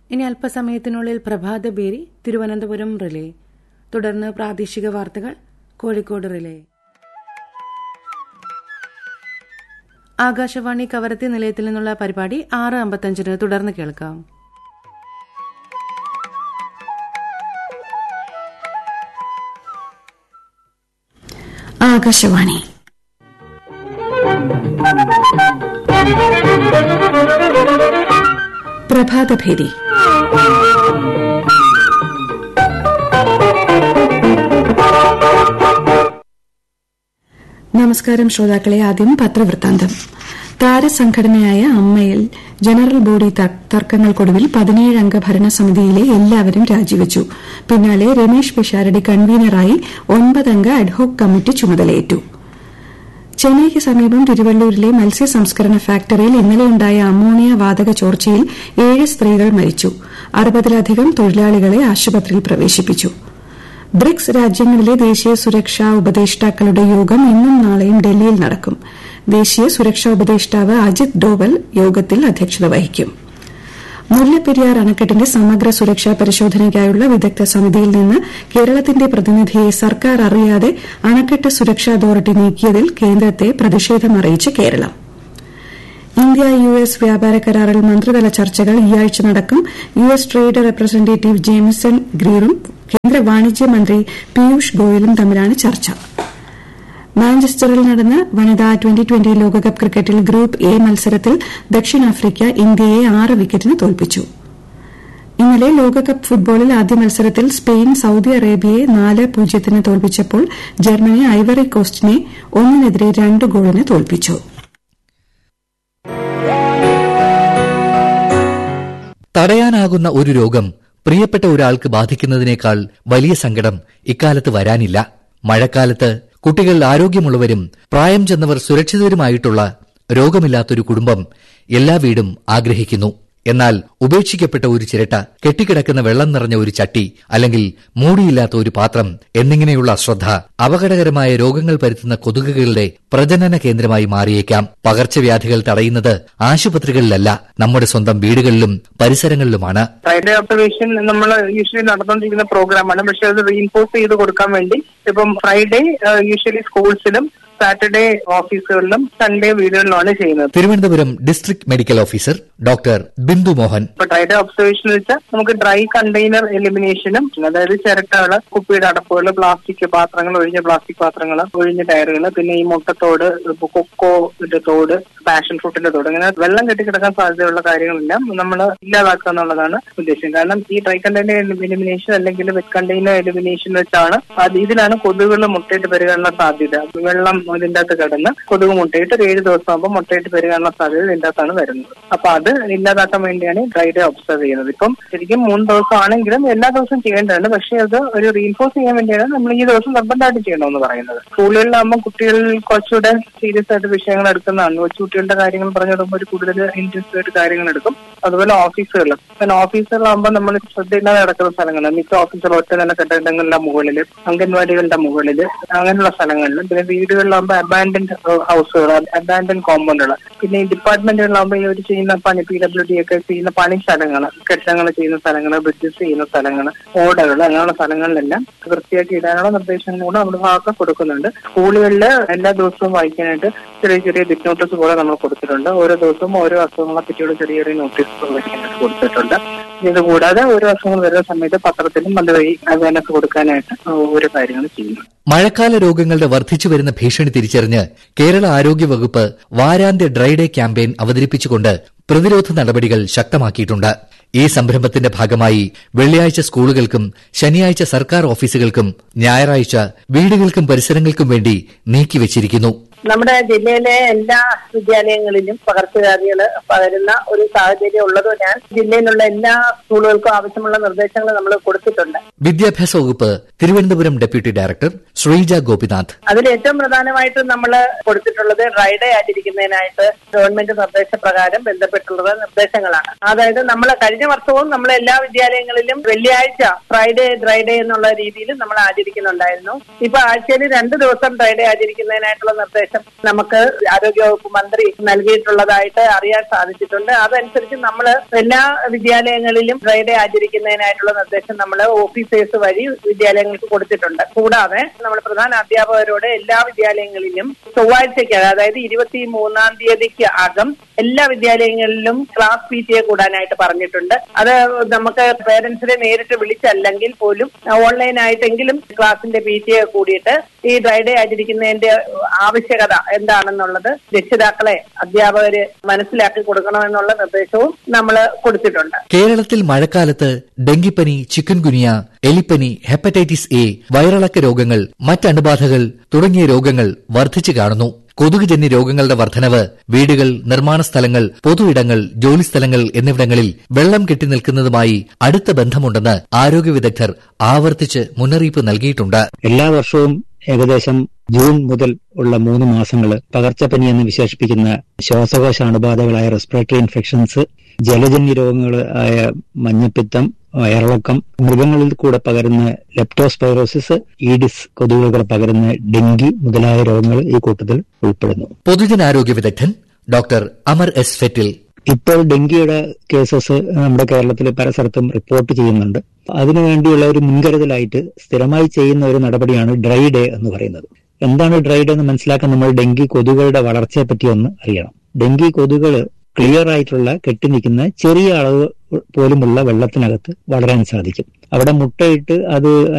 ഇനി അല്പസമയത്തിനുള്ളിൽ പ്രഭാത ബേരി തിരുവനന്തപുരം റിലേ തുടർന്ന് പ്രാദേശിക വാർത്തകൾ കോഴിക്കോട് റിലേ ആകാശവാണി കവരത്തി നിലയത്തിൽ നിന്നുള്ള പരിപാടി ആറ് അമ്പത്തഞ്ചിന് തുടർന്ന് കേൾക്കാം ആകാശവാണി പ്രഭാതഭേരി നമസ്കാരം ശ്രോതാക്കളെ ആദ്യം പത്രവൃത്താന്തം താരസംഘടനയായ അമ്മയിൽ ജനറൽ ബോഡി തർക്കങ്ങൾക്കൊടുവിൽ പതിനേഴംഗ ഭരണസമിതിയിലെ എല്ലാവരും രാജിവച്ചു പിന്നാലെ രമേശ് പിഷാരടി കൺവീനറായി ഒൻപതംഗ അഡ്ഹോക് കമ്മിറ്റി ചുമതലയേറ്റു ചെന്നൈക്ക് സമീപം തിരുവള്ളൂരിലെ മത്സ്യ സംസ്കരണ ഫാക്ടറിയിൽ ഇന്നലെയുണ്ടായ അമോണിയ വാതക ചോർച്ചയിൽ ഏഴ് സ്ത്രീകൾ മരിച്ചു അറുപതിലധികം തൊഴിലാളികളെ ആശുപത്രിയിൽ പ്രവേശിപ്പിച്ചു ബ്രിക്സ് രാജ്യങ്ങളിലെ ദേശീയ സുരക്ഷാ ഉപദേഷ്ടാക്കളുടെ യോഗം ഇന്നും നാളെയും ഡൽഹിയിൽ നടക്കും ദേശീയ സുരക്ഷാ ഉപദേഷ്ടാവ് അജിത് ഡോവൽ യോഗത്തിൽ അധ്യക്ഷത വഹിക്കും മുല്ലപ്പെരിയാർ അണക്കെട്ടിന്റെ സമഗ്ര സുരക്ഷാ പരിശോധനയ്ക്കായുള്ള വിദഗ്ധ സമിതിയിൽ നിന്ന് കേരളത്തിന്റെ പ്രതിനിധിയെ സർക്കാർ അറിയാതെ അണക്കെട്ട് സുരക്ഷാ അതോറിറ്റി നീക്കിയതിൽ കേന്ദ്രത്തെ പ്രതിഷേധമറിയിച്ച് കേരളം ഇന്ത്യ യു എസ് വ്യാപാര കരാറിൽ മന്ത്രിതല ചർച്ചകൾ ഈയാഴ്ച നടക്കും U S trade representative Jamieson ഗ്രീറും കേന്ദ്ര വാണിജ്യ മന്ത്രി പീയൂഷ് ഗോയലും തമ്മിലാണ് ചർച്ച മാഞ്ചസ്റ്ററിൽ നടന്ന വനിതാ ട്വന്റി ട്വന്റി ലോകകപ്പ് ക്രിക്കറ്റിൽ ഗ്രൂപ്പ് എ മത്സരത്തിൽ ദക്ഷിണാഫ്രിക്ക ഇന്ത്യയെ ആറ് വിക്കറ്റിന് തോൽപ്പിച്ചു ഇന്നലെ ലോകകപ്പ് ഫുട്ബോളിൽ ആദ്യ മത്സരത്തിൽ സ്പെയിൻ സൌദി അറേബ്യയെ നാല് പൂജ്യത്തിന് തോൽപ്പിച്ചപ്പോൾ ജർമ്മനി ഐവറി കോസ്റ്റിനെ ഒന്നിനെതിരെ രണ്ട് ഗോളിന് തോൽപ്പിച്ചു തടയാനാകുന്ന ഒരു രോഗം പ്രിയപ്പെട്ട ഒരാൾക്ക് ബാധിക്കുന്നതിനേക്കാൾ വലിയ സങ്കടം ഇക്കാലത്ത് വരാനില്ല മഴക്കാലത്ത് കുട്ടികൾ ആരോഗ്യമുള്ളവരും പ്രായം ചെന്നവർ സുരക്ഷിതരുമായിട്ടുള്ള രോഗമില്ലാത്തൊരു കുടുംബം എല്ലാ വീടും ആഗ്രഹിക്കുന്നു എന്നാൽ ഉപേക്ഷിക്കപ്പെട്ട ഒരു ചിരട്ട കെട്ടിക്കിടക്കുന്ന വെള്ളം നിറഞ്ഞ ഒരു ചട്ടി അല്ലെങ്കിൽ മൂടിയില്ലാത്ത ഒരു പാത്രം എന്നിങ്ങനെയുള്ള അശ്രദ്ധ അപകടകരമായ രോഗങ്ങൾ പരത്തുന്ന കൊതുകുകളുടെ പ്രജനന കേന്ദ്രമായി മാറിയേക്കാം പകർച്ചവ്യാധികൾ തടയുന്നത് ആശുപത്രികളിലല്ല നമ്മുടെ സ്വന്തം വീടുകളിലും പരിസരങ്ങളിലുമാണ് ഫ്രൈഡേ ഒബ്സർവേഷൻ നമ്മൾ യൂഷ്വലി നടന്നുകൊണ്ടിരിക്കുന്ന പ്രോഗ്രാമാണ് പക്ഷെ അത് റീഇൻഫോഴ്സ് ചെയ്ത് കൊടുക്കാൻ വേണ്ടി ഇപ്പം ഫ്രൈഡേ യൂഷ്വലി സ്കൂൾസിലും സാറ്റർഡേ ഓഫീസുകളിലും സൺഡേ വീടുകളിലുമാണ് ചെയ്യുന്നത് Thiruvananthapuram district medical officer doctor Bindu Mohan ഇപ്പൊ ഡ്രൈഡേ ഒബ്സർവേഷൻ വെച്ചാൽ നമുക്ക് ഡ്രൈ കണ്ടെയ്നർ എലിമിനേഷനും അതായത് ചിരട്ടകള് കുപ്പിയുടെ അടപ്പുകൾ പ്ലാസ്റ്റിക് പാത്രങ്ങൾ ഒഴിഞ്ഞ പ്ലാസ്റ്റിക് പാത്രങ്ങൾ ഒഴിഞ്ഞ ടയറുകൾ പിന്നെ ഈ മുട്ടത്തോട് കൊക്കോന്റെ തോട് പാഷൻ ഫ്രൂട്ടിന്റെ തോട് അങ്ങനെ വെള്ളം കെട്ടിക്കിടക്കാൻ സാധ്യതയുള്ള കാര്യങ്ങളെല്ലാം നമ്മൾ ഇല്ലാതാക്കുക എന്നുള്ളതാണ് ഉദ്ദേശം കാരണം ഈ ഡ്രൈ കണ്ടെയ്നർ എലിമിനേഷൻ അല്ലെങ്കിൽ വെറ്റ് കണ്ടെയ്നർ എലിമിനേഷൻ വെച്ചാണ് അത് ഇതിലാണ് കൊതുകുകൾ മുട്ടയിട്ട് പെരുകാനുള്ള സാധ്യത വെള്ളം ഇതിന്റെ അകത്ത് കിടന്ന് കൊതുക് മുട്ടയിട്ട് ഒരു ഏഴ് ദിവസം ആകുമ്പോൾ മുട്ടയിട്ട് പെരുകാനുള്ള സാധ്യത ഇതിന്റെ അകത്താണ് വരുന്നത് അപ്പൊ അത് ഇല്ലാതാക്കാൻ വേണ്ടിയാണ് ഡ്രൈ ഡേ ഒബ്സർവ് ചെയ്യുന്നത് ഇപ്പം ശരിക്കും മൂന്ന് ദിവസം ആണെങ്കിലും എല്ലാ ദിവസവും ചെയ്യേണ്ടതാണ് പക്ഷെ അത് ഒരു റീഇൻഫോഴ്സ് ചെയ്യാൻ വേണ്ടിയാണ് നമ്മൾ ഈ ദിവസം നിർബന്ധമായിട്ട് ചെയ്യണമെന്ന് പറയുന്നത് സ്കൂളുകളിലാകുമ്പോൾ കുട്ടികൾ കുറച്ചുകൂടെ സീരിയസ് ആയിട്ട് വിഷയങ്ങൾ എടുക്കുന്നതാണ് കൊച്ചുകുട്ടികളുടെ കാര്യങ്ങൾ പറഞ്ഞു കൊടുക്കുമ്പോൾ ഒരു കൂടുതൽ ഇൻട്രസ്റ്റ് ആയിട്ട് കാര്യങ്ങൾ എടുക്കും അതുപോലെ ഓഫീസുകൾ പിന്നെ ഓഫീസുകളാകുമ്പോൾ നമ്മൾ ശ്രദ്ധയില്ലാതെ നടക്കുന്ന സ്ഥലങ്ങൾ മിക്ക ഓഫീസുകൾ ഒറ്റ നില കെട്ടിടങ്ങളുടെ മുകളിൽ അംഗൻവാടികളുടെ മുകളിൽ അങ്ങനെയുള്ള സ്ഥലങ്ങളിലും പിന്നെ വീടുകളിലാകുമ്പോൾ അബാൻഡൻഡ് ഹൗസുകൾ അബാൻഡൻഡ് കോമ്പൗണ്ടുകൾ പിന്നെ ഈ ഡിപ്പാർട്ട്മെന്റുകളിലാകുമ്പോൾ ഇവർ ചെയ്യുന്ന പണി പി ഡബ്ല്യു ഡി ഒക്കെ ചെയ്യുന്ന പണി സ്ഥലങ്ങൾ കെട്ടിടങ്ങൾ ചെയ്യുന്ന സ്ഥലങ്ങൾ ബ്രിഡ്ജസ് ചെയ്യുന്ന സ്ഥലങ്ങൾ ഓടകൾ അങ്ങനെയുള്ള സ്ഥലങ്ങളിലെല്ലാം വൃത്തിയാക്കി ഇടാനുള്ള നിർദ്ദേശങ്ങൾ കൂടെ നമ്മുടെ ഭാഗത്ത് കൊടുക്കുന്നുണ്ട് സ്കൂളുകളിൽ എല്ലാ ദിവസവും വായിക്കാനായിട്ട് ചെറിയ ചെറിയ ബിറ്റ് നോട്ടീസ് പോലെ നമ്മൾ കൊടുത്തിട്ടുണ്ട് ഓരോ ദിവസവും ഓരോ അസുഖങ്ങളെ പറ്റിയുള്ള ചെറിയ ചെറിയ നോട്ടീസ് വായിക്കാനായിട്ട് കൊടുത്തിട്ടുണ്ട് ഇത് കൂടാതെ ഓരോ അസുഖങ്ങൾ വരുന്ന സമയത്ത് പത്രത്തിലും അതുവഴി അവയർനെസ് കൊടുക്കാനായിട്ട് ഓരോ കാര്യങ്ങൾ ചെയ്യുന്നു മഴക്കാല രോഗങ്ങളുടെ വർദ്ധിച്ചുവരുന്ന ഭീഷണി തിരിച്ചറിഞ്ഞ് കേരള ആരോഗ്യ വകുപ്പ് വാരാന്ത്യ ഡ്രൈഡേ ക്യാമ്പയിൻ അവതരിപ്പിച്ചുകൊണ്ട് പ്രതിരോധ നടപടികൾ ശക്തമാക്കിയിട്ടുണ്ട് ഈ സംരംഭത്തിന്റെ ഭാഗമായി വെള്ളിയാഴ്ച സ്കൂളുകൾക്കും ശനിയാഴ്ച സർക്കാർ ഓഫീസുകൾക്കും ഞായറാഴ്ച വീടുകൾക്കും പരിസരങ്ങൾക്കും വേണ്ടി നീക്കിവച്ചിരിക്കുന്നു നമ്മുടെ ജില്ലയിലെ എല്ലാ വിദ്യാലയങ്ങളിലും പകർച്ചവ്യാധികൾ പകരുന്ന ഒരു സാഹചര്യം ഉള്ളതിനാൽ ജില്ലയിലുള്ള എല്ലാ സ്കൂളുകൾക്കും ആവശ്യമുള്ള നിർദ്ദേശങ്ങൾ നമ്മൾ കൊടുത്തിട്ടുണ്ട് വിദ്യാഭ്യാസ വകുപ്പ് തിരുവനന്തപുരം ഡെപ്യൂട്ടി ഡയറക്ടർ ശ്രീജ ഗോപിനാഥ് അതിൽ ഏറ്റവും പ്രധാനമായിട്ട് നമ്മൾ കൊടുത്തിട്ടുള്ളത് ഡ്രൈഡേ ആചരിക്കുന്നതിനായിട്ട് ഗവൺമെന്റ് നിർദ്ദേശപ്രകാരം ബന്ധപ്പെട്ടുള്ള നിർദ്ദേശങ്ങളാണ് അതായത് നമ്മൾ കഴിഞ്ഞ വർഷവും നമ്മൾ എല്ലാ വിദ്യാലയങ്ങളിലും വെള്ളിയാഴ്ച ഫ്രൈഡേ ഡ്രൈഡേ എന്നുള്ള രീതിയിൽ നമ്മൾ ആചരിക്കുന്നുണ്ടായിരുന്നു ഇപ്പൊ ആഴ്ചയിൽ രണ്ട് ദിവസം ഡ്രൈഡേ ആചരിക്കുന്നതിനായിട്ടുള്ള നിർദ്ദേശം നിർദ്ദേശം നമുക്ക് ആരോഗ്യവകുപ്പ് മന്ത്രി നൽകിയിട്ടുള്ളതായിട്ട് അറിയാൻ സാധിച്ചിട്ടുണ്ട് അതനുസരിച്ച് നമ്മൾ എല്ലാ വിദ്യാലയങ്ങളിലും ഡ്രൈഡേ ആചരിക്കുന്നതിനായിട്ടുള്ള നിർദ്ദേശം നമ്മൾ ഓഫീസേഴ്സ് വഴി വിദ്യാലയങ്ങൾക്ക് കൊടുത്തിട്ടുണ്ട് കൂടാതെ നമ്മൾ പ്രധാന അധ്യാപകരോട് എല്ലാ വിദ്യാലയങ്ങളിലും ചൊവ്വാഴ്ചയ്ക്ക് അതായത് ഇരുപത്തി മൂന്നാം തീയതിക്ക് അകം എല്ലാ വിദ്യാലയങ്ങളിലും ക്ലാസ് പി ടി എ കൂടാനായിട്ട് പറഞ്ഞിട്ടുണ്ട് അത് നമുക്ക് പേരൻസിനെ നേരിട്ട് വിളിച്ചല്ലെങ്കിൽ പോലും ഓൺലൈൻ ആയിട്ടെങ്കിലും ക്ലാസിന്റെ പി ടി എ കൂടിയിട്ട് ഈ ഡ്രൈഡേ ആചരിക്കുന്നതിന്റെ ആവശ്യകത എന്താണെന്നുള്ളത് രക്ഷിതാക്കളെ അധ്യാപകര് മനസ്സിലാക്കി കൊടുക്കണമെന്നുള്ള നിർദ്ദേശവും നമ്മൾ കൊടുത്തിട്ടുണ്ട് കേരളത്തിൽ മഴക്കാലത്ത് ഡെങ്കിപ്പനി ചിക്കൻ ഗുനിയ എലിപ്പനി ഹെപ്പറ്റൈറ്റിസ് എ വയറിളക്ക രോഗങ്ങൾ മറ്റണുബാധകൾ തുടങ്ങിയ രോഗങ്ങൾ വർദ്ധിച്ചു കാണുന്നു കൊതുകുജന്യ രോഗങ്ങളുടെ വർധനവ് വീടുകൾ നിർമ്മാണ സ്ഥലങ്ങൾ പൊതുയിടങ്ങൾ ജോലിസ്ഥലങ്ങൾ എന്നിവിടങ്ങളിൽ വെള്ളം കെട്ടിനിൽക്കുന്നതുമായി അടുത്ത ബന്ധമുണ്ടെന്ന് ആരോഗ്യ വിദഗ്ധർ ആവർത്തിച്ച് മുന്നറിയിപ്പ് നൽകിയിട്ടുണ്ട് എല്ലാ വർഷവും ഏകദേശം ജൂൺ മുതൽ ഉള്ള മൂന്ന് മാസങ്ങൾ പകർച്ചപ്പനി എന്ന് വിശേഷിപ്പിക്കുന്ന ശ്വാസകോശ അണുബാധകളായ റെസ്പിറേറ്ററി ഇൻഫെക്ഷൻസ് ജലജന്യ രോഗങ്ങൾ ആയ മഞ്ഞപ്പിത്തം വയറിളക്കം മൃഗങ്ങളിൽ കൂടെ പകരുന്ന ലെപ്റ്റോസ്പൈറോസിസ് ഈഡിസ് കൊതുകുകൾ പകരുന്ന ഡെങ്കി മുതലായ രോഗങ്ങൾ ഈ കൂട്ടത്തിൽ ഉൾപ്പെടുന്നു പൊതുജനാരോഗ്യ വിദഗ്ധൻ ഡോക്ടർ അമർ എസ് ഫെറ്റിൽ ഇപ്പോൾ ഡെങ്കിയുടെ കേസസ് നമ്മുടെ കേരളത്തിൽ പല സ്ഥലത്തും റിപ്പോർട്ട് ചെയ്യുന്നുണ്ട് അതിനുവേണ്ടിയുള്ള ഒരു മുൻകരുതലായിട്ട് സ്ഥിരമായി ചെയ്യുന്ന ഒരു നടപടിയാണ് ഡ്രൈ ഡേ എന്ന് പറയുന്നത് എന്താണ് ഡ്രൈ ഡേ എന്ന് മനസ്സിലാക്കാൻ നമ്മൾ ഡെങ്കി കൊതുകുകളുടെ വളർച്ചയെ പറ്റി ഒന്ന് അറിയണം ഡെങ്കി കൊതുകുകൾ ക്ലിയർ ആയിട്ടുള്ള കെട്ടിനിൽക്കുന്ന ചെറിയ അളവ് പോലുമുള്ള വെള്ളത്തിനകത്ത് വളരാൻ സാധിക്കും അവിടെ മുട്ടയിട്ട് അത്